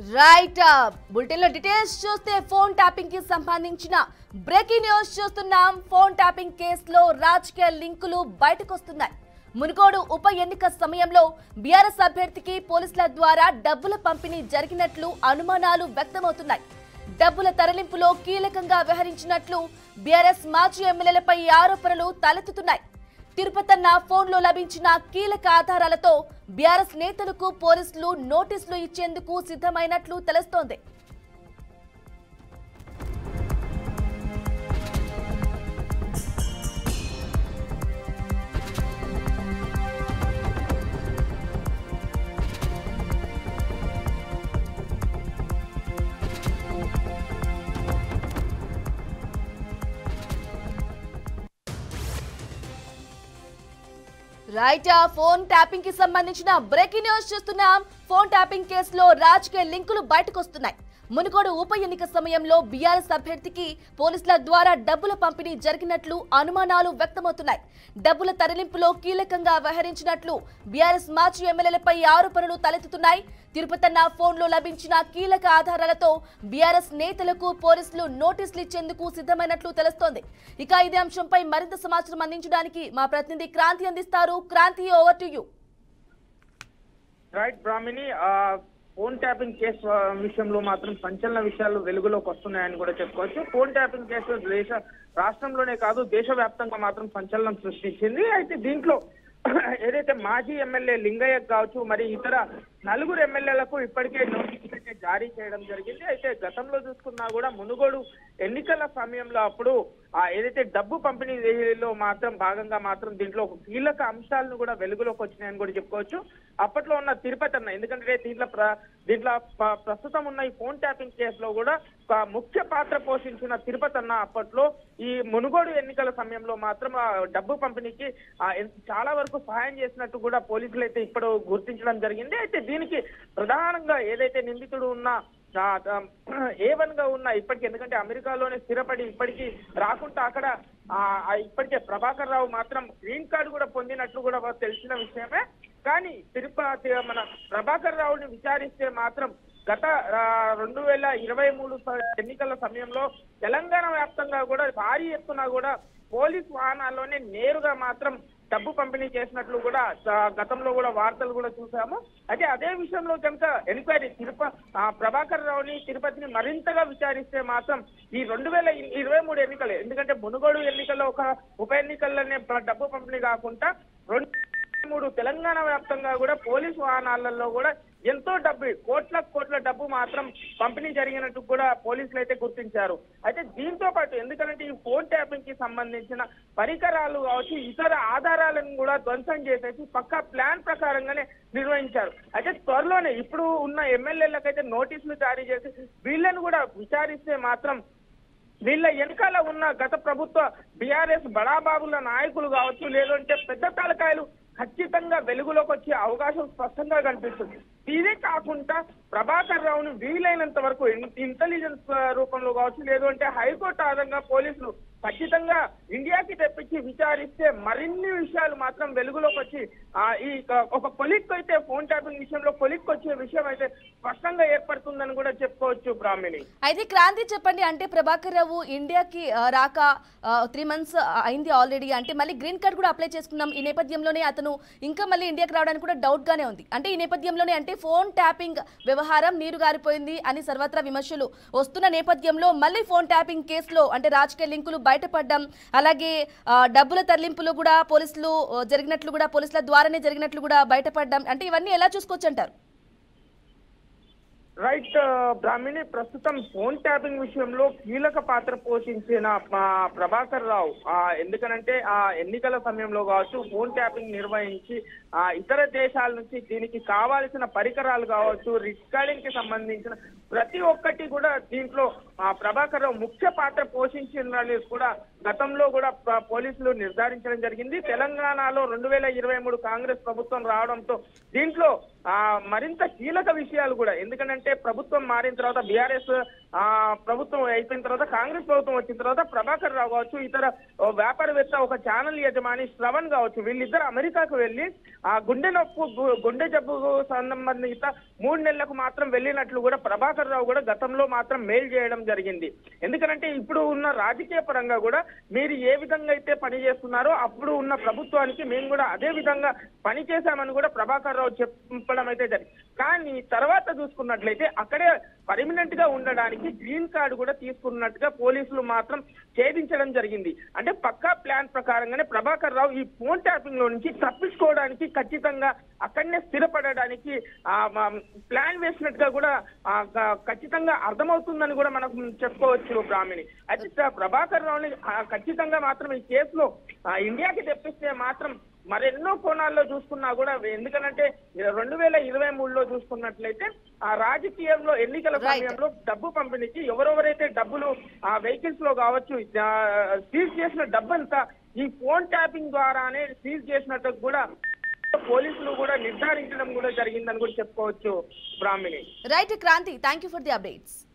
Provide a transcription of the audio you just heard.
Right bulletin లో details చూస్తే phone tapping కి సంబంధించిన బ్రేకింగ్ న్యూస్ చూస్తున్నాం ఫోన్ ట్యాపింగ్ కేసులో రాజకీయ లింకులు బయటకు వస్తున్నాయి మునుగోడు ఉప ఎన్నిక సమయంలో బీఆర్ఎస్ అభ్యర్థికి పోలీసుల ద్వారా డబ్బుల పంపిణీ జరిగినట్లు అనుమానాలు వ్యక్తమవుతున్నాయి డబ్బుల తరలింపులో కీలకంగా వ్యవహరించినట్లు బీఆర్ఎస్ మాజీ ఎమ్మెల్యేలపై ఆరోపణలు తలెత్తుతున్నాయి తిరుపతన్న ఫోన్లో లభించిన కీలక ఆధారాలతో బీఆర్ఎస్ నేతలకు పోలీసులు నోటీసులు ఇచ్చేందుకు సిద్ధమైనట్లు తెలుస్తోంది రైట్ ఆ ఫోన్ ట్యాపింగ్ కి సంబంధించిన బ్రేకింగ్ న్యూస్ చూస్తున్నాం ఫోన్ ట్యాపింగ్ కేసులో రాజకీయ లింకులు బయటకు వస్తున్నాయి మునుగోడు ఉప ఎన్నిక సమయంలో బీఆర్ఎస్ అభ్యర్థికి పోలీసుల ద్వారా డబ్బుల పంపిణీ జరిగినట్లు అనుమానాలు వ్యక్తమవుతున్నాయి డబ్బుల తరలింపులో కీలకంగా వ్యవహరించినట్లు బీఆర్ఎస్ మాజీ ఎమ్మెల్యేలపై ఆరోపణలు తలెత్తుతున్నాయి తిరుపతన్న ఫోన్లో లభించిన కీలక ఆధారాలతో బీఆర్ఎస్ నేతలకు పోలీసులు నోటీసులు ఇచ్చేందుకు సిద్ధమైనట్లు తెలుస్తోంది ఇక ఇదే అంశంపై మరింత సమాచారం అందించడానికి మా ప్రతినిధి క్రాంతి అందిస్తారు Kranti over to you right Brahmini ఆ, ఫోన్ ట్యాపింగ్ కేసు ఆ, విషయంలో మాత్రం సంచలన విషయాలు వెలుగులోకి వస్తున్నాయని కూడా చెప్పుకోవచ్చు ఫోన్ ట్యాపింగ్ కేసు దేశ రాష్ట్రంలోనే కాదు దేశవ్యాప్తంగా మాత్రం సంచలనం సృష్టించింది అయితే దీంట్లో ఏదైతే మాజీ ఎమ్మెల్యే లింగయ్య కావచ్చు మరి ఇతర నలుగురు ఎమ్మెల్యేలకు ఇప్పటికే నోటిఫికేషన్ జారీ చేయడం జరిగింది అయితే గతంలో చూసుకున్నా కూడా మునుగోడు ఎన్నికల సమయంలో అప్పుడు ఆ ఏదైతే డబ్బు పంపిణీలో మాత్రం భాగంగా మాత్రం దీంట్లో ఒక కీలక అంశాలను కూడా వెలుగులోకి వచ్చినాయని కూడా చెప్పుకోవచ్చు అప్పట్లో ఉన్న తిరుపతి అన్న ఎందుకంటే దీంట్లో ప్ర- దీంట్లో ప- ప్రస్తుతం ఉన్న ఈ ఫోన్ ట్యాపింగ్ కేసులో కూడా ఒక ముఖ్య పాత్ర పోషించిన తిరుపతి అన్న అప్పట్లో ఈ మునుగోడు ఎన్నికల సమయంలో మాత్రం ఆ డబ్బు పంపిణీకి ఆ ఎన్- చాలా వరకు సహాయం చేసినట్టు కూడా పోలీసులు అయితే ఇప్పుడు గుర్తించడం జరిగింది అయితే దీనికి ప్రధానంగా ఏదైతే నిందితుడు ఉన్న ఏ వన్ గా ఉన్న ఇప్పటికి ఎందుకంటే అమెరికాలోనే స్థిరపడి ఇప్పటికీ రాకుండా అక్కడ ఆ, ఆ ఇప్పటికే ప్రభాకర్ రావు మాత్రం గ్రీన్ కార్డు కూడా పొందినట్లు కూడా మాకు తెలిసిన విషయమే కానీ తిరుపతి మన ప్రభాకర్ రావుని విచారిస్తే మాత్రం గత ఆ, రెండు వేల ఇరవై మూడు స- ఎన్నికల సమయంలో తెలంగాణ వ్యాప్తంగా కూడా భారీ ఎత్తున కూడా పోలీస్ వాహనాల్లోనే నేరుగా మాత్రం డబ్బు పంపిణీ చేసినట్లు కూడా ఆ, గతంలో కూడా వార్తలు కూడా చూసాము అయితే అదే విషయంలో కనుక ఎంక్వైరీ తిరుప ఆ, ప్రభాకర్ రావుని తిరుపతిని మరింతగా విచారిస్తే మాత్రం ఈ రెండు వేల ఇరవై మూడు ఎన్నికలు ఎందుకంటే మునుగోడు ఎన్నికల్లో ఒక ఉప ఎన్నికల్లోనే ప- డబ్బు పంపిణీ కాకుండా రెండు మూడు తెలంగాణ వ్యాప్తంగా కూడా పోలీసు వాహనాలలో కూడా ఎంతో డబ్బు కోట్ల కోట్ల డబ్బు మాత్రం పంపిణీ జరిగినట్టు కూడా పోలీసులు అయితే గుర్తించారు అయితే దీంతో పాటు ఎందుకంటే ఈ ఫోన్ ట్యాపింగ్ కి సంబంధించిన పరికరాలు కావచ్చు ఇతర ఆధారాలను కూడా ధ్వంసం చేసేసి పక్కా ప్లాన్ ప్రకారంగానే నిర్వహించారు అయితే త్వరలోనే ఇప్పుడు ఉన్న ఎమ్మెల్యేలకైతే నోటీసులు జారీ చేసి వీళ్ళని కూడా విచారిస్తే మాత్రం వీళ్ళ వెనకాల ఉన్న గత ప్రభుత్వ బీఆర్ఎస్ బడాబాబుల నాయకులు కావచ్చు లేదంటే పెద్ద తలకాయలు ఖచ్చితంగా వెలుగులోకి వచ్చే అవకాశం స్పష్టంగా కనిపిస్తుంది ఇదే కాకుండా ప్రభాకర్ రావును వీలైనంత వరకు ఇన్- ఇంటెలిజెన్స్ ఆ, రూపంలో కావచ్చు లేదంటే హైకోర్టు ఆధారంగా పోలీసులు ఖచ్చితంగా ఇండియాకి తెప్పించి విచారిస్తే మరిన్ని విషయాలు మాత్రం వెలుగులోకి వచ్చి ఆ, ఈ క- ఒక కొలిక్ అయితే ఫోన్ ట్యాపింగ్ విషయంలో కొలిక్ వచ్చే విషయం అయితే స్పష్టంగా ఏర్పడుతుందని కూడా చెప్పుకోవచ్చు బ్రాహ్మిణి అయితే క్రాంతి చెప్పండి అంటే ప్రభాకర్ రావు ఇండియాకి ఆ, రాక త్రీ మంత్స్ అయింది ఆల్రెడీ అంటే మళ్ళీ గ్రీన్ కార్డ్ కూడా అప్లై చేసుకున్నాం ఈ నేపథ్యంలోనే అతను ఇంకా మళ్ళీ ఇండియాకి రావడానికి కూడా డౌట్ గానే ఉంది అంటే ఈ నేపథ్యంలోనే అంటే ఫోన్ ట్యాపింగ్ వ్యవహారం నీరు గారిపోయింది అని సర్వత్రా విమర్శలు వస్తున్న నేపథ్యంలో మళ్ళీ ఫోన్ ట్యాపింగ్ కేసులో అంటే రాజకీయ లింకులు బయటపడడం అలాగే ఆ, డబ్బుల తరలింపులు కూడా పోలీసులు ఆ, జరిగినట్లు కూడా పోలీసుల ద్వారానే జరిగినట్లు కూడా బయటపడడం అంటే ఇవన్నీ ఎలా చూసుకోవచ్చు అంటారు రైట్ బ్రాహ్మిణి ప్రస్తుతం ఫోన్ ట్యాపింగ్ విషయంలో కీలక పాత్ర పోషించిన మా ప్రభాకర్ రావు ఆ, ఎందుకనంటే ఆ ఎన్నికల సమయంలో కావచ్చు ఫోన్ ట్యాపింగ్ నిర్వహించి ఆ ఇతర దేశాల నుంచి దీనికి కావాల్సిన పరికరాలు కావచ్చు రికార్డింగ్ కి సంబంధించిన ప్రతి ఒక్కటి కూడా దీంట్లో ఆ ప్రభాకర్ రావు ముఖ్య పాత్ర పోషించిందని కూడా గతంలో కూడా ప- పోలీసులు నిర్ధారించడం జరిగింది తెలంగాణలో రెండు వేల ఇరవై మూడు కాంగ్రెస్ ప్రభుత్వం రావడంతో దీంట్లో ఆ మరింత కీలక విషయాలు కూడా ఎందుకంటే ప్రభుత్వం మారిన తర్వాత బీఆర్ఎస్ ఆ ప్రభుత్వం అయిపోయిన తర్వాత కాంగ్రెస్ ప్రభుత్వం వచ్చిన తర్వాత ప్రభాకర్ రావు కావచ్చు ఇతర ఓ వ్యాపారవేత్త ఒక ఛానల్ యజమాని శ్రవణ్ కావచ్చు వీళ్ళిద్దరు అమెరికాకు వెళ్ళి ఆ గుండె నొప్పు గు- గుండె జబ్బుకు సంబంధిత మూడు నెలలకు మాత్రం వెళ్ళినట్లు కూడా ప్రభాకర్ రావు కూడా గతంలో మాత్రం మెయిల్ చేయడం జరిగింది ఎందుకంటే ఇప్పుడు ఉన్న రాజకీయ పరంగా కూడా మీరు ఏ విధంగా అయితే పని చేస్తున్నారో అప్పుడు ఉన్న ప్రభుత్వానికి మేము కూడా అదే విధంగా పని చేశామని కూడా ప్రభాకర్ రావు చెప్పడం అయితే జరిగింది కానీ తర్వాత చూసుకున్నట్లయితే అక్కడే పర్మనెంట్ గా ఉండడానికి గ్రీన్ కార్డు కూడా తీసుకున్నట్టుగా పోలీసులు మాత్రం ఛేదించడం జరిగింది అంటే పక్కా ప్లాన్ ప్రకారంగానే ప్రభాకర్ రావు ఈ ఫోన్ ట్యాపింగ్ లో నుంచి తప్పించుకోవడానికి ఖచ్చితంగా అక్కడనే స్థిరపడడానికి ఆ, మ- ప్లాన్ వేసినట్టుగా కూడా ఆ, క- ఖచ్చితంగా అర్థమవుతుందని కూడా మనం చెప్పుకోవచ్చు బ్రాహ్మిణి అయితే ప్ర- ప్రభాకర్ రావుని ఆ, ఖచ్చితంగా మాత్రం ఈ కేసులో ఆ, ఇండియాకి తెప్పిస్తే మాత్రం మరెన్నో కోణాల్లో చూసుకున్నా కూడా ఎందుకనంటే రెండు వేల ఇరవై మూడులో చూసుకున్నట్లయితే ఆ రాజకీయంలో ఎన్నికల Right. సమయంలో డబ్బు పంపిణీకి ఎవరెవరైతే డబ్బులు ఆ వెహికల్స్ లో కావచ్చు సీజ్ చేసిన డబ్బంతా ఈ ఫోన్ ట్యాపింగ్ ద్వారానే సీజ్ చేసినట్టు కూడా పోలీసులు కూడా నిర్ధారించడం కూడా జరిగిందని కూడా చెప్పుకోవచ్చు Brahmini right Kranti thank you for the updates